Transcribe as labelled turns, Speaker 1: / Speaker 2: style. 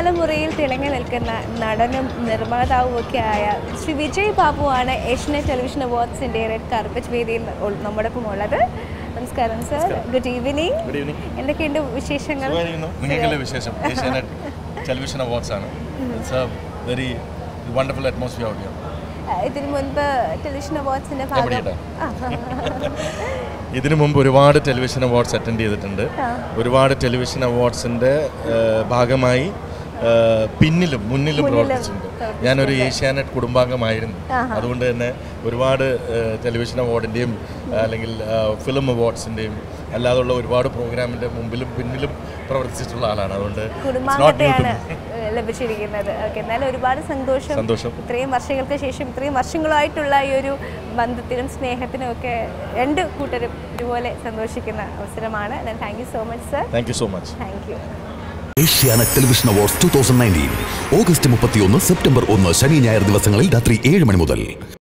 Speaker 1: യുവതലമുറയിൽ തിളങ്ങി നിൽക്കുന്ന നടനും നിർമ്മാതാവും ഒക്കെ ആയ ശ്രീ വിജയ് ബാബുവാണ് ഏഷ്യനെറ്റ് ടെലിവിഷൻ അവാർഡ്സിൻ്റെ റെഡ് കാർപ്പറ്റ് വേദിയിൽ ഉൾ- നമ്മോടൊപ്പം ഉള്ളത് നമസ്കാരം sir good evening
Speaker 2: good evening
Speaker 1: എന്തൊക്കെയുണ്ട് വിശേഷങ്ങൾ
Speaker 2: നിങ്ങൾക്കല്ലേ വിശേഷം ഏഷ്യാനെറ്റ് ടെലിവിഷൻ അവാർഡ്സ് ആണ് it's a very wonderful atmosphere out here
Speaker 1: ആ, ഇതിനു മുൻപ് ടെലിവിഷൻ അവാർഡ്സിന്റെ ഭാഗം
Speaker 2: എവിടെയാ? ഇതിനു മുമ്പ് ഒരുപാട് ടെലിവിഷൻ അവാർഡ്സ് അറ്റൻഡ് ചെയ്തിട്ടുണ്ട് ഒരുപാട് ടെലിവിഷൻ അവാർഡ്സിന്റെ ഏഹ്, ഭാഗമായി ഏഹ്, പിന്നിലും മുന്നിലും പ്രവർത്തിച്ചിട്ടുണ്ട് ഞാനൊരു ഏഷ്യാനെറ്റ് കുടുംബാംഗമായിരുന്നു അതുകൊണ്ട് തന്നെ ഒരുപാട് ഏഹ്, ടെലിവിഷൻ അവാർഡിൻ്റെയും അല്ലെങ്കിൽ ഫിലിം അവാർഡ്സിൻ്റെയും അല്ലാതുള്ള ഒരുപാട് പ്രോഗ്രാമിൻ്റെ മുമ്പിലും പിന്നിലും പ്രവർത്തിച്ചിട്ടുള്ള ആളാണ് അതുകൊണ്ട് it's not new to
Speaker 1: കുടുംബാംഗത്തെയാണ്
Speaker 2: me.
Speaker 1: ഏഹ്, ലഭിച്ചിരിക്കുന്നത് ഓക്കെ എന്നാലും ഒരുപാട് സന്തോഷം
Speaker 2: സന്തോഷം
Speaker 1: ഇത്രയും വർഷങ്ങൾക്ക് ശേഷം ഇത്രയും വർഷങ്ങളായിട്ടുള്ള ഈ ഒരു ബന്ധത്തിനും സ്നേഹത്തിനും ഒക്കെ രണ്ട് കൂട്ടരും ഒരുപോലെ സന്തോഷിക്കുന്ന അവസരമാണ് thank you so much sir
Speaker 2: thank you so much
Speaker 1: thank you
Speaker 3: Asianet television awards two thousand nineteen August മുപ്പത്തിയൊന്ന് സെപ്റ്റംബർ ഒന്ന് ശനി ഞായർ ദിവസങ്ങളിൽ രാത്രി ഏഴ് മണി മുതൽ